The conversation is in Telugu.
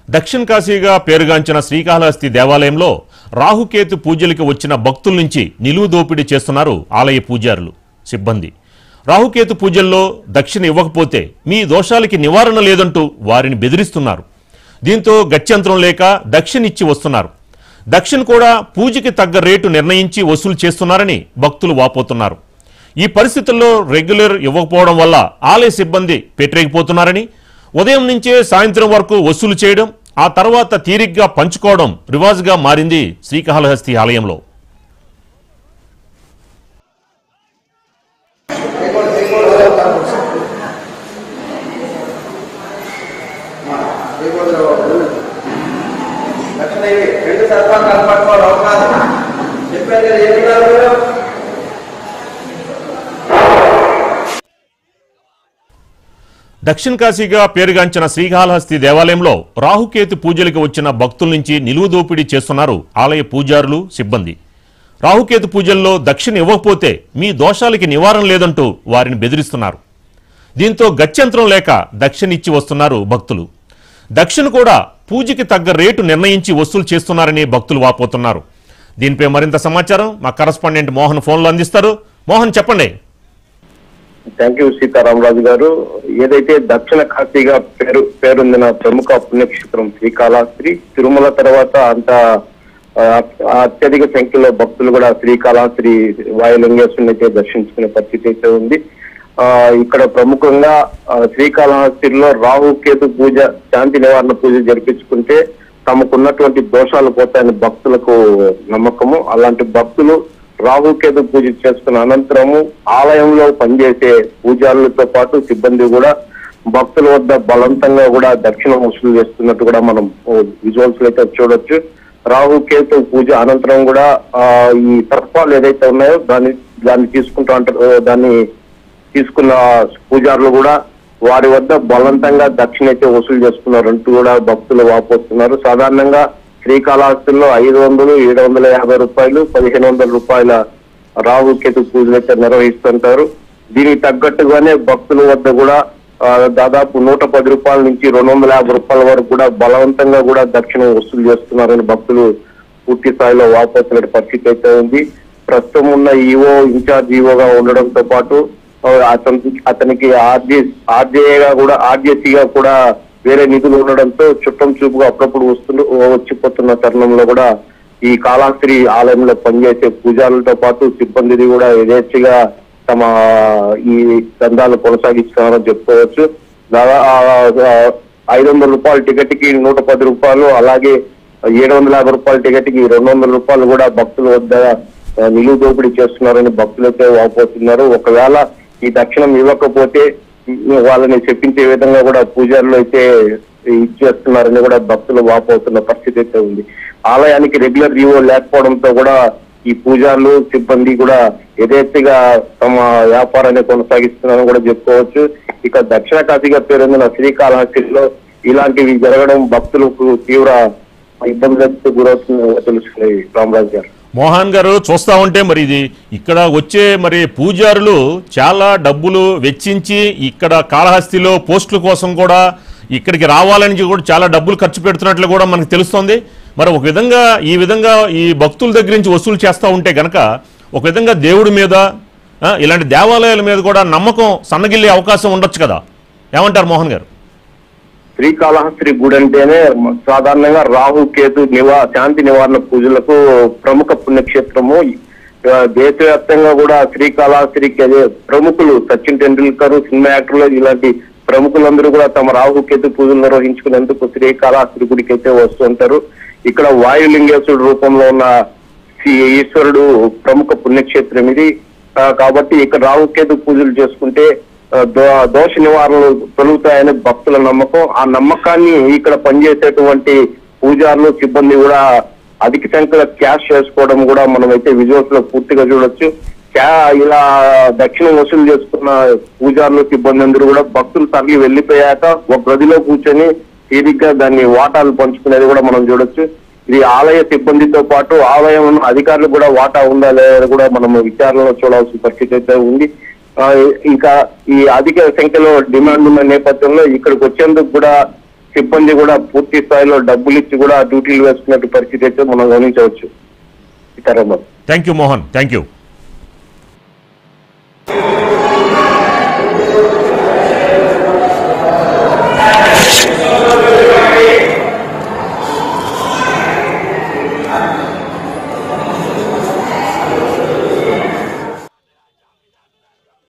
దక్షిణ కాశీగా పేరుగాంచిన శ్రీకాళహస్తి దేవాలయంలో రాహుకేతు పూజలకు వచ్చిన భక్తుల నుంచి నిలువు దోపిడీ చేస్తున్నారు ఆలయ పూజారులు సిబ్బంది రాహుకేతు పూజల్లో దక్షిణ ఇవ్వకపోతే మీ దోషాలకి నివారణ లేదంటూ వారిని బెదిరిస్తున్నారు దీంతో గత్యంతరం లేక దక్షిణ ఇచ్చి వస్తున్నారు దక్షిణ కూడా పూజకి తగ్గ రేటు నిర్ణయించి వసూలు చేస్తున్నారని భక్తులు వాపోతున్నారు ఈ పరిస్థితుల్లో రెగ్యులర్ ఇవ్వకపోవడం వల్ల ఆలయ సిబ్బంది పెట్టరేగిపోతున్నారని ఉదయం నుంచే సాయంత్రం వరకు వసూలు చేయడం ఆ తర్వాత తీరిగ్గా పంచుకోవడం రివాజుగా మారింది శ్రీకాళహస్తి ఆలయంలో దక్షిణ ఇవి రెండు సర్పాలు కనపడుకోవడం అవకాశం చెప్పారు కదా ఏమి కాదు దక్షిణ కాశీగా పేరుగాంచిన శ్రీకాళహస్తి దేవాలయంలో రాహుకేతు పూజలకు వచ్చిన భక్తుల నుంచి నిలువు దోపిడీ చేస్తున్నారు ఆలయ పూజారులు సిబ్బంది రాహుకేతు పూజల్లో దక్షిణ ఇవ్వకపోతే మీ దోషాలకి నివారణ లేదంటూ వారిని బెదిరిస్తున్నారు దీంతో గత్యంతరం లేక దక్షిణ ఇచ్చి వస్తున్నారు భక్తులు దక్షిణ కూడా పూజకి తగ్గ రేటు నిర్ణయించి వసూలు చేస్తున్నారని భక్తులు వాపోతున్నారు దీనిపై మరింత సమాచారం మా కరస్పాండెంట్ మోహన్ ఫోన్లో అందిస్తారు మోహన్ చెప్పండి థ్యాంక్ యూ సీతారామరాజు గారు ఏదైతే దక్షిణ కాశీగా పేరు పేరొందిన ప్రముఖ పుణ్యక్షేత్రం శ్రీకాళహస్తి తిరుమల తర్వాత అంత ఆ, అత్యధిక సంఖ్యలో భక్తులు కూడా శ్రీకాళహస్తి వాయులింగేశ్వరుని అయితే దర్శించుకునే పరిస్థితి అయితే ఉంది ఆ ఇక్కడ ప్రముఖంగా ఆ, శ్రీకాళహస్తిలో రాహు కేతు పూజ శాంతి నివారణ పూజ జరిపించుకుంటే తమకున్నటువంటి దోషాలు పోతాయని భక్తులకు నమ్మకము అలాంటి భక్తులు రాహుకేతు పూజ చేసుకున్న అనంతరము ఆలయంలో పనిచేసే పూజారులతో పాటు సిబ్బంది కూడా భక్తుల వద్ద బలవంతంగా కూడా దక్షిణ వసూలు చేస్తున్నట్టు కూడా మనం విజువల్స్ లో అయితే చూడొచ్చు రాహుకేతు పూజ అనంతరం కూడా ఆ ఈ సర్పాలు ఏదైతే ఉన్నాయో దాన్ని దాన్ని తీసుకుంటూ అంటారు దాన్ని తీసుకున్న పూజారులు కూడా వారి వద్ద బలవంతంగా దక్షిణ అయితే వసూలు చేస్తున్నారు అంటూ కూడా భక్తులు వాపోతున్నారు సాధారణంగా శ్రీకాళహస్తిలో ఐదు వందలు ఏడు వందల యాభై రూపాయలు పదిహేను వందల రూపాయల రాహు కేతు పూజలు అయితే నిర్వహిస్తుంటారు దీనికి తగ్గట్టుగానే భక్తుల వద్ద కూడా ఆ, దాదాపు నూట పది రూపాయల నుంచి రెండు వందల యాభై రూపాయల వరకు కూడా బలవంతంగా కూడా దక్షిణ వసూలు చేస్తున్నారని భక్తులు పూర్తి స్థాయిలో వాపోతున్న పరిస్థితి అయితే ఉంది ప్రస్తుతం ఉన్న ఈఓ ఇన్ఛార్జ్ ఈఓగా ఉండడంతో పాటు ఆ, అతనికి అతనికి ఆర్జే ఆర్జేగా కూడా ఆర్జేసీగా కూడా వేరే నిధులు ఉండడంతో చుట్టం చూపుగా అప్పుడప్పుడు వస్తు వచ్చిపోతున్న తరుణంలో కూడా ఈ కాళాస్త్రి ఆలయంలో పనిచేసే పూజారులతో పాటు సిబ్బందిని కూడా యథేచ్ఛగా తమ ఈ దందాలు కొనసాగిస్తున్నారని చెప్పుకోవచ్చు దాదాపు ఐదు వందల రూపాయల టికెట్ కి నూట పది రూపాయలు అలాగే ఏడు వందల యాభై రూపాయల టికెట్ కి రెండు వందల రూపాయలు కూడా భక్తుల వద్ద ఆ, నిలువు దోపిడీ చేస్తున్నారని భక్తులైతే వాపోతున్నారు ఒకవేళ ఈ దక్షిణం ఇవ్వకపోతే ఉమ్, వాళ్ళని చెప్పించే విధంగా కూడా పూజారులు అయితే ఇచ్చేస్తున్నారని కూడా భక్తులు వాపోతున్న పరిస్థితి అయితే ఉంది ఆలయానికి రెగ్యులర్ రివో లేకపోవడంతో కూడా ఈ పూజారులు సిబ్బంది కూడా యథేచ్ఛగా తమ వ్యాపారాన్ని కొనసాగిస్తున్నారని కూడా చెప్పుకోవచ్చు ఇక దక్షిణ కాశీగా పేరొందిన శ్రీకాళహస్తిలో ఇలాంటివి జరగడం భక్తులకు తీవ్ర ఇబ్బందులకు గురవుతుందని తెలుసుకున్నాయి రామరాజు గారు మోహన్ గారు చూస్తా ఉంటే మరి ఇది ఇక్కడ వచ్చే మరి పూజారులు చాలా డబ్బులు వెచ్చించి ఇక్కడ కాళహస్తిలో పోస్టుల కోసం కూడా ఇక్కడికి రావాలని కూడా చాలా డబ్బులు ఖర్చు పెడుతున్నట్లు కూడా మనకు తెలుస్తోంది మరి ఒక విధంగా ఈ విధంగా ఈ భక్తుల దగ్గర నుంచి వసూలు చేస్తూ ఉంటే గనక ఒక విధంగా దేవుడి మీద ఆ, ఇలాంటి దేవాలయాల మీద కూడా నమ్మకం సన్నగిల్లే అవకాశం ఉండొచ్చు కదా ఏమంటారు మోహన్ గారు శ్రీకాళహస్తి గుడి అంటేనే సాధారణంగా రాహు కేతు నివా శాంతి నివారణ పూజలకు ప్రముఖ పుణ్యక్షేత్రము ఆ, దేశవ్యాప్తంగా కూడా శ్రీకాళహస్తికి అదే ప్రముఖులు సచిన్ టెండూల్కర్ సినిమా యాక్టర్లు ఇలాంటి ప్రముఖులందరూ కూడా తమ రాహు కేతు పూజలు నిర్వహించుకునేందుకు శ్రీకాళహస్తి గుడికి అయితే వస్తుంటారు ఇక్కడ వాయులింగేశ్వరుడు రూపంలో ఉన్న శ్రీ ఈశ్వరుడు ప్రముఖ పుణ్యక్షేత్రం ఇది ఆ, కాబట్టి ఇక్కడ రాహుకేతు పూజలు చేసుకుంటే ఆ, దో- దోష నివారణలు తొలుగుతాయని భక్తుల నమ్మకం ఆ నమ్మకాన్ని ఇక్కడ పనిచేసేటువంటి పూజారులు సిబ్బంది కూడా అధిక సంఖ్యలో క్యాష్ చేసుకోవడం కూడా మనం అయితే విజువల్స్ లో పూర్తిగా చూడొచ్చు క్యా ఇలా దక్షిణం వసూలు చేసుకున్న పూజారులు సిబ్బంది అందరూ కూడా భక్తులు తరలి వెళ్ళిపోయాక ఒక గదిలో కూర్చొని తీరిగ్గా దాన్ని వాటాలు పంచుకునేది కూడా మనం చూడొచ్చు ఇది ఆలయ సిబ్బందితో పాటు ఆలయం అధికారులు కూడా వాటా ఉందా లేదా కూడా మనం విచారణలో చూడాల్సిన పరిస్థితి అయితే ఉంది ఆ, ఇంకా ఈ అధిక సంఖ్యలో డిమాండ్ ఉన్న నేపథ్యంలో ఇక్కడికి వచ్చేందుకు కూడా సిబ్బంది కూడా పూర్తి స్థాయిలో డబ్బులు ఇచ్చి కూడా డ్యూటీలు వేస్తున్నట్టు పరిస్థితి అయితే మనం గమనించవచ్చు Sitaraman thank you Mohan thank you